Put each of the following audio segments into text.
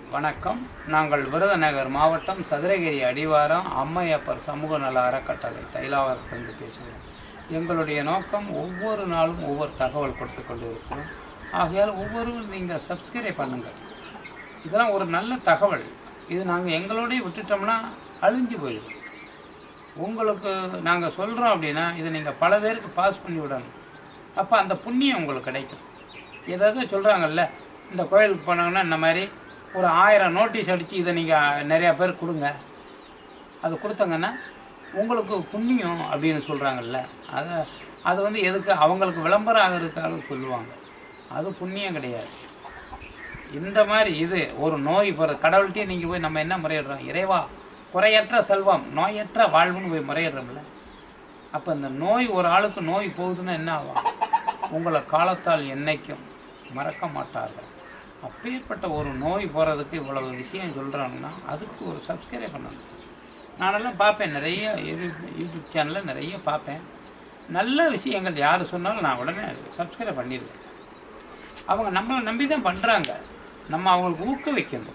வணக்கம் நாங்கள் விருதுநகர் மாவட்டம் சதுரகிரி அடிவாரம் அம்மையப்பர் சமூக நல அறக்கட்டளை தைலாவரத்திலிருந்து பேசுகிறோம் எங்களுடைய நோக்கம் ஒவ்வொரு நாளும் ஒவ்வொரு தகவல் கொடுத்து கொண்டு இருக்கிறோம் ஆகையால் ஒவ்வொருவரும் நீங்கள் சப்ஸ்கிரைப் பண்ணுங்கள் இதெல்லாம் ஒரு நல்ல தகவல் இது நாங்கள் எங்களோடய விட்டுட்டோம்னா அழிஞ்சு போயிடும் உங்களுக்கு நாங்கள் சொல்கிறோம் அப்படின்னா இதை நீங்கள் பல பேருக்கு பாஸ் பண்ணி விடணும் அப்போ அந்த புண்ணியம் உங்களுக்கு கிடைக்கும் ஏதாவது சொல்கிறாங்கல்ல இந்த கோயிலுக்கு போனாங்கன்னா இந்த மாதிரி ஒரு ஆயிரம் நோட்டீஸ் அடித்து இதை நீங்கள் நிறையா பேர் கொடுங்க அது கொடுத்தங்கன்னா உங்களுக்கு புண்ணியம் அப்படின்னு சொல்கிறாங்கல்ல அதை அது வந்து எதுக்கு அவங்களுக்கு விளம்பரம் ஆகிறதுக்காக சொல்லுவாங்க அது புண்ணியம் கிடையாது இந்த மாதிரி இது ஒரு நோய் போகிற கடவுள்கிட்டயே நீங்கள் போய் நம்ம என்ன முறையிடுறோம் இறைவா குறையற்ற செல்வம் நோயற்ற வாழ்வுன்னு போய் முறையிடுறோம்ல அப்போ இந்த நோய் ஒரு ஆளுக்கு நோய் போகுதுன்னா என்ன ஆகும் உங்களை காலத்தால் என்னைக்கும் மறக்க மாட்டார்கள் அப்பேற்பட்ட ஒரு நோய் போகிறதுக்கு இவ்வளவு விஷயம் சொல்கிறாங்கன்னா அதுக்கு ஒரு சப்ஸ்கிரைப் பண்ணணும் நானெல்லாம் பார்ப்பேன் நிறைய யூடியூப் யூடியூப் சேனலில் நிறைய பார்ப்பேன் நல்ல விஷயங்கள் யார் சொன்னாலும் நான் உடனே சப்ஸ்கிரைப் பண்ணிடுவேன் அவங்க நம்மளை நம்பி தான் பண்ணுறாங்க நம்ம அவங்களுக்கு ஊக்குவிக்கணும்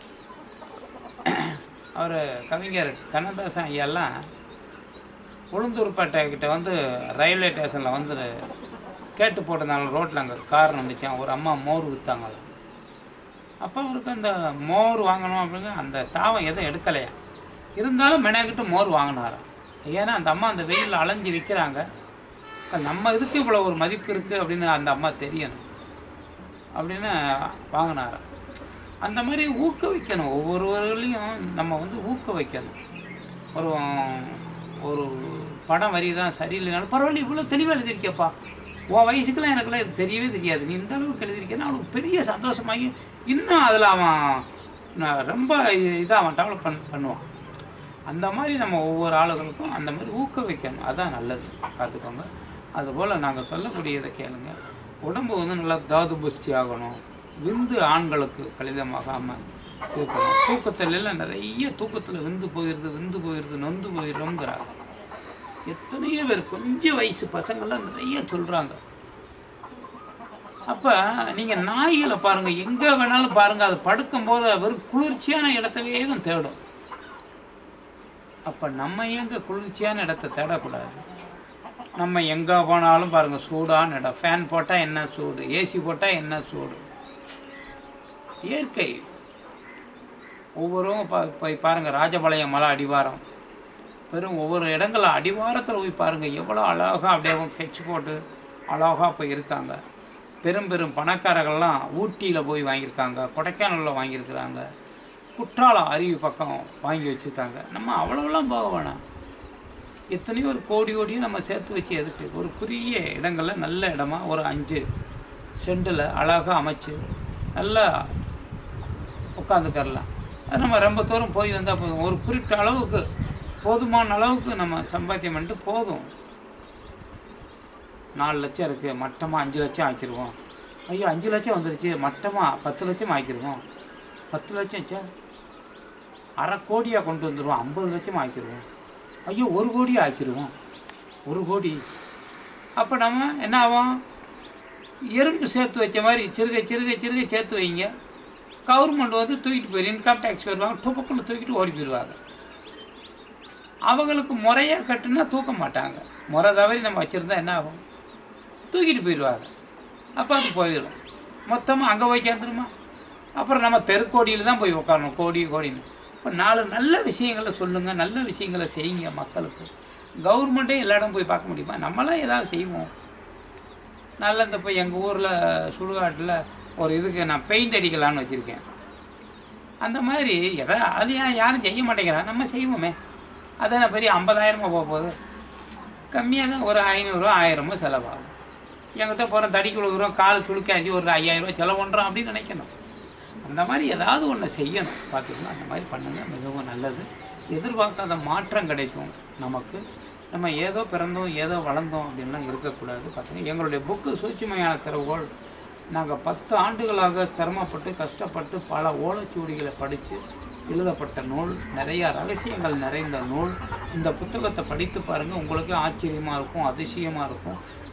அவர் கவிஞர் கண்ணதாசன் ஐயாலாம் உளுந்தூர்பேட்டை கிட்ட வந்து ரயில்வே ஸ்டேஷனில் வந்து கேட்டு போட்டிருந்தாங்க ரோட்டில் அங்கே கார் நினச்சான் ஒரு அம்மா மோர் விற்றாங்களாம் அப்போ அவருக்கு அந்த மோர் வாங்கணும் அப்படிங்க அந்த தாவம் எதுவும் எடுக்கலையா இருந்தாலும் மெனக்கிட்டு மோர் வாங்கினாராம் ஏன்னா அந்த அம்மா அந்த வெயிலில் அலைஞ்சு விற்கிறாங்க நம்ம இதுக்கு இவ்வளோ ஒரு மதிப்பு இருக்குது அப்படின்னு அந்த அம்மா தெரியணும் அப்படின்னு வாங்கினாராம் அந்த மாதிரி ஊக்குவிக்கணும் ஒவ்வொருவர்களையும் நம்ம வந்து ஊக்குவிக்கணும் ஒரு ஒரு படம் வரி தான் சரியில்லைனாலும் பரவாயில்ல இவ்வளோ தெளிவாக எழுதியிருக்கியப்பா உன் வயசுக்கெல்லாம் எனக்குலாம் இது தெரியவே தெரியாது நீ இந்த அளவுக்கு எழுதியிருக்கேன்னா அவனுக்கு பெரிய சந்தோஷமாகி இன்னும் அதில் அவன் நான் ரொம்ப இதாக அவன் டெவலப் பண் பண்ணுவான் அந்த மாதிரி நம்ம ஒவ்வொரு ஆளுகளுக்கும் அந்த மாதிரி ஊக்குவிக்கணும் அதான் நல்லது பார்த்துக்கோங்க அதுபோல் நாங்கள் சொல்லக்கூடியதை கேளுங்க உடம்பு வந்து நல்லா தாது புஷ்டி ஆகணும் விந்து ஆண்களுக்கு கடிதமாகாமல் இருக்கணும் தூக்கத்திலெல்லாம் நிறைய தூக்கத்தில் விந்து போயிடுது விந்து போயிடுது நொந்து போயிடுறோங்கிறாங்க எத்தனையோ பேர் கொஞ்சம் வயசு பசங்கள்லாம் நிறைய சொல்கிறாங்க அப்போ நீங்கள் நாய்களை பாருங்கள் எங்கே வேணாலும் பாருங்கள் அது படுக்கும்போது வெறும் குளிர்ச்சியான இடத்தவே தான் தேடும் அப்போ நம்ம எங்கே குளிர்ச்சியான இடத்த தேடக்கூடாது நம்ம எங்கே போனாலும் பாருங்கள் சூடான இடம் ஃபேன் போட்டால் என்ன சூடு ஏசி போட்டால் என்ன சூடு இயற்கை ஒவ்வொருவரும் பா போய் பாருங்கள் ராஜபாளையம் மலை அடிவாரம் பெரும் ஒவ்வொரு இடங்களில் அடிவாரத்தில் போய் பாருங்கள் எவ்வளோ அழகாக அப்படியே கெச்சு போட்டு அழகாக போய் இருக்காங்க பெரும் பெரும் பணக்காரர்கள்லாம் ஊட்டியில் போய் வாங்கியிருக்காங்க கொடைக்கானலில் வாங்கியிருக்கிறாங்க குற்றாலம் அருவி பக்கம் வாங்கி வச்சுருக்காங்க நம்ம அவ்வளோவெல்லாம் போக வேணாம் எத்தனையோ ஒரு கோடி கோடியும் நம்ம சேர்த்து வச்சு எதுக்கு ஒரு குறுகிய இடங்களில் நல்ல இடமா ஒரு அஞ்சு செண்டில் அழகாக அமைச்சு நல்லா உட்காந்துக்கரலாம் அது நம்ம ரொம்ப தூரம் போய் வந்தால் போதும் ஒரு குறிப்பிட்ட அளவுக்கு போதுமான அளவுக்கு நம்ம சம்பாத்தியம் பண்ணிட்டு போதும் நாலு லட்சம் இருக்குது மட்டமாக அஞ்சு லட்சம் ஆக்கிடுவோம் ஐயோ அஞ்சு லட்சம் வந்துருச்சு மட்டமாக பத்து லட்சம் ஆக்கிடுவோம் பத்து லட்சம் சே அரை கோடியாக கொண்டு வந்துடுவோம் ஐம்பது லட்சம் ஆக்கிடுவோம் ஐயோ ஒரு கோடி ஆக்கிடுவோம் ஒரு கோடி அப்போ நம்ம என்ன ஆகும் எறும்பு சேர்த்து வச்ச மாதிரி சிறுக சிறுக சிறுக சேர்த்து வைங்க கவர்மெண்ட் வந்து தூக்கிட்டு போயிரு இன்கம் டேக்ஸ் வருவாங்க துப்பக்குள்ள தூக்கிட்டு ஓடி போயிடுவாங்க அவங்களுக்கு முறையாக கட்டுனா தூக்க மாட்டாங்க முறை தவறி நம்ம வச்சுருந்தா என்ன ஆகும் தூக்கிட்டு போயிடுவாங்க அப்போ அது போயிடும் மொத்தமாக அங்கே போய் சேர்ந்துருமா அப்புறம் நம்ம தெருக்கோடியில் தான் போய் உட்காரணும் கோடி கோடின்னு இப்போ நாலு நல்ல விஷயங்களை சொல்லுங்கள் நல்ல விஷயங்களை செய்யுங்க மக்களுக்கு கவர்மெண்ட்டே எல்லா இடம் போய் பார்க்க முடியுமா நம்மளாம் ஏதாவது செய்வோம் நல்ல இந்த இப்போ எங்கள் ஊரில் சுடுகாட்டில் ஒரு இதுக்கு நான் பெயிண்ட் அடிக்கலான்னு வச்சுருக்கேன் அந்த மாதிரி எதா அது யா- யாரும் செய்ய மாட்டேங்கிறா நம்ம செய்வோமே அதான் பெரிய ஐம்பதாயிரமா போக போகுது கம்மியாக தான் ஒரு ஐநூறுரூவா ஆயிரமோ செலவாகும் என்கிட்ட போகிறோம் தடி கொடுக்குறோம் கால் சுளுக்காச்சு ஒரு ஐயாயிரரூவா செலவு பண்ணுறோம் அப்படின்னு நினைக்கணும் அந்த மாதிரி ஏதாவது ஒன்று செய்யணும் பார்த்துக்கலாம் அந்த மாதிரி பண்ணுங்கள் மிகவும் நல்லது எதிர்பார்க்காத மாற்றம் கிடைக்கும் நமக்கு நம்ம ஏதோ பிறந்தோம் ஏதோ வளர்ந்தோம் அப்படின்லாம் இருக்கக்கூடாது பார்த்துங்க எங்களுடைய புக்கு சூட்சுமையான திறவுகோள் நாங்கள் பத்து ஆண்டுகளாக சிரமப்பட்டு கஷ்டப்பட்டு பல ஓலைச்சுவடிகளை படித்து எழுதப்பட்ட நூல் நிறைய ரகசியங்கள் நிறைந்த நூல் இந்த புத்தகத்தை படித்து பாருங்கள் உங்களுக்கு ஆச்சரியமாக இருக்கும் அதிசயமாக இருக்கும்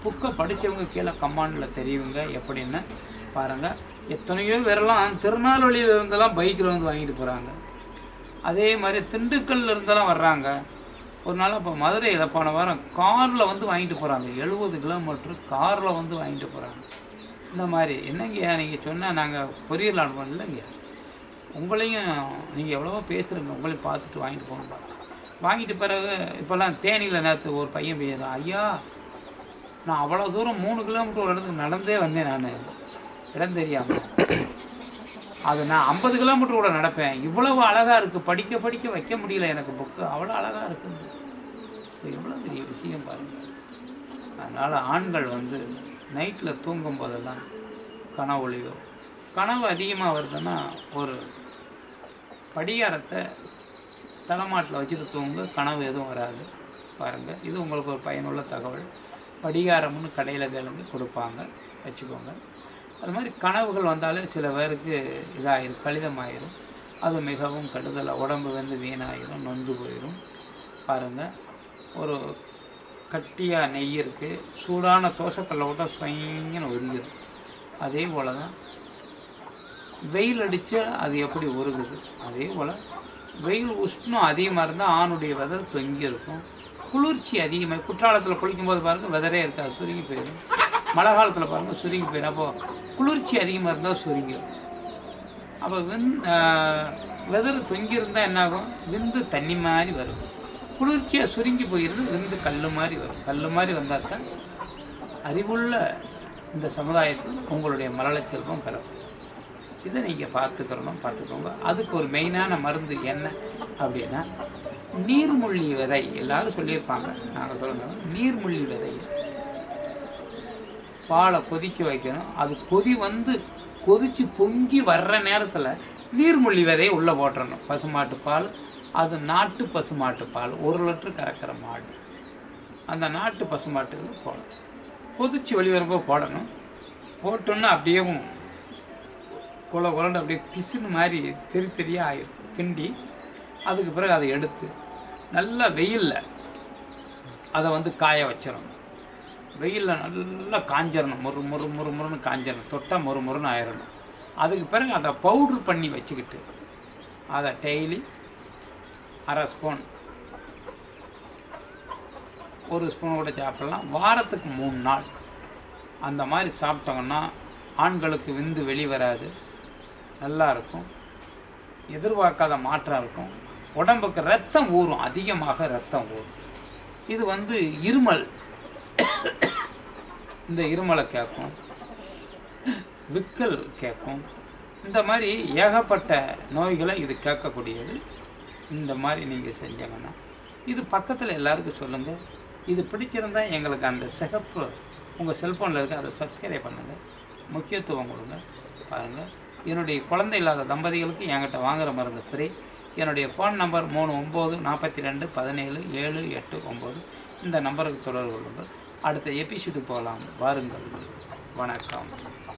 புக்கை படித்தவங்க கீழே கமாண்டில் தெரியுங்க எப்படின்னு பாருங்கள் எத்தனையோ பேரெல்லாம் திருநாள்வழியில் இருந்தெல்லாம் பைக்கில் வந்து வாங்கிட்டு போகிறாங்க அதே மாதிரி திண்டுக்கல்ல இருந்தெல்லாம் வர்றாங்க ஒரு நாள் இப்போ மதுரையில் போன வாரம் காரில் வந்து வாங்கிட்டு போகிறாங்க எழுபது கிலோமீட்டர் காரில் வந்து வாங்கிட்டு போகிறாங்க இந்த மாதிரி என்னங்கய்யா நீங்கள் சொன்னால் நாங்கள் கொரியரில் அனுப்போம் இல்லைங்க உங்களையும் நீங்கள் எவ்வளவோ பேசுகிறீங்க உங்களையும் பார்த்துட்டு வாங்கிட்டு போகணும் பார்த்து வாங்கிட்டு பிறகு இப்போல்லாம் தேனியில் நேற்று ஒரு பையன் போயிருந்தான் ஐயா நான் அவ்வளோ தூரம் மூணு கிலோமீட்டர் ஒரு இடத்துக்கு நடந்தே வந்தேன் நான் இடம் தெரியாமல் அது நான் ஐம்பது கிலோமீட்டர் கூட நடப்பேன் இவ்வளவு அழகாக இருக்குது படிக்க படிக்க வைக்க முடியல எனக்கு புக்கு அவ்வளோ அழகாக இருக்குங்க ஸோ எவ்வளோ பெரிய விஷயம் பாருங்கள் அதனால் ஆண்கள் வந்து நைட்டில் தூங்கும் போதெல்லாம் கனவுலையோ கனவு அதிகமாக வருதுன்னா ஒரு படிகாரத்தை தலைமாட்டில் வச்சுட்டு தூங்க கனவு எதுவும் வராது பாருங்கள் இது உங்களுக்கு ஒரு பயனுள்ள தகவல் படிகாரம்னு கடையில் கேளுங்க கொடுப்பாங்க வச்சுக்கோங்க அது மாதிரி கனவுகள் வந்தாலே சில பேருக்கு இதாகிடும் கடிதமாயிரும் அது மிகவும் கெடுதல் உடம்பு வந்து வீணாயிரும் நொந்து போயிடும் பாருங்கள் ஒரு கட்டியாக நெய் இருக்குது சூடான தோசைக்கல்ல விட்ட ஸ்வைங்கன்னு உருகிடும் அதே போல் தான் வெயில் அடித்தா அது எப்படி உருகுது அதே போல் வெயில் உஷ்ணம் அதிகமாக இருந்தால் ஆணுடைய வெதர் தொங்கி இருக்கும் குளிர்ச்சி அதிகமாக குற்றாலத்தில் குளிக்கும்போது பாருங்கள் வெதரே இருக்காது சுருங்கி போயிடும் மழை காலத்தில் பாருங்கள் சுருங்கி போயிடும் அப்போது குளிர்ச்சி அதிகமாக இருந்தால் சுருங்கிடும் அப்போ விந் வெதர் தொங்கி இருந்தால் என்னாகும் விந்து தண்ணி மாதிரி வரும் குளிர்ச்சியாக சுருங்கி போயிருந்து விந்து கல் மாதிரி வரும் கல் மாதிரி வந்தால் தான் அறிவுள்ள இந்த சமுதாயத்தில் உங்களுடைய மலல செல்வம் பிறக்கும் இதை நீங்கள் பார்த்துக்கிறணும் பார்த்துக்கோங்க அதுக்கு ஒரு மெயினான மருந்து என்ன அப்படின்னா நீர்முள்ளி விதை எல்லாரும் சொல்லியிருப்பாங்க நாங்கள் சொல்லுங்க நீர்முள்ளி விதை பாலை கொதிக்க வைக்கணும் அது கொதி வந்து கொதிச்சு பொங்கி வர்ற நேரத்தில் நீர்முள்ளி விதையை உள்ளே போட்டுறணும் பசுமாட்டு பால் அது நாட்டு பசுமாட்டு பால் ஒரு லிட்டர் கறக்கிற மாடு அந்த நாட்டு பசுமாட்டுக்கு போடணும் கொதிச்சு வெளிவரப்போ போடணும் போட்டோன்னா அப்படியே குல குலண்டு அப்படியே பிசுன்னு மாதிரி தெரி தெரியாக ஆயிரும் கிண்டி அதுக்கு பிறகு அதை எடுத்து நல்லா வெயிலில் அதை வந்து காய வச்சிடணும் வெயிலில் நல்லா காஞ்சிடணும் முறு முறு முறு முறுன்னு காஞ்சிடணும் தொட்டால் முறு முறுன்னு ஆயிடணும் அதுக்கு பிறகு அதை பவுட்ரு பண்ணி வச்சுக்கிட்டு அதை டெய்லி அரை ஸ்பூன் ஒரு ஸ்பூன் கூட சாப்பிடலாம் வாரத்துக்கு மூணு நாள் அந்த மாதிரி சாப்பிட்டோங்கன்னா ஆண்களுக்கு விந்து வெளிவராது நல்லா இருக்கும் எதிர்பார்க்காத மாற்றம் இருக்கும் உடம்புக்கு ரத்தம் ஊறும் அதிகமாக ரத்தம் ஊறும் இது வந்து இருமல் இந்த இருமலை கேட்கும் விக்கல் கேட்கும் இந்த மாதிரி ஏகப்பட்ட நோய்களை இது கேட்கக்கூடியது இந்த மாதிரி நீங்கள் செஞ்சீங்கன்னா இது பக்கத்தில் எல்லாருக்கும் சொல்லுங்கள் இது பிடிச்சிருந்தா எங்களுக்கு அந்த சிகப்பு உங்கள் செல்ஃபோனில் இருக்க அதை சப்ஸ்கிரைப் பண்ணுங்கள் முக்கியத்துவம் கொடுங்க பாருங்கள் என்னுடைய குழந்தை இல்லாத தம்பதிகளுக்கு என்கிட்ட வாங்குகிற மருந்து ஃப்ரீ என்னுடைய ஃபோன் நம்பர் மூணு ஒம்பது நாற்பத்தி ரெண்டு பதினேழு ஏழு எட்டு ஒம்பது இந்த நம்பருக்கு தொடர்பு கொள்ளுங்கள் அடுத்த எபிசோடு போகலாம் வாருங்கள் வணக்கம்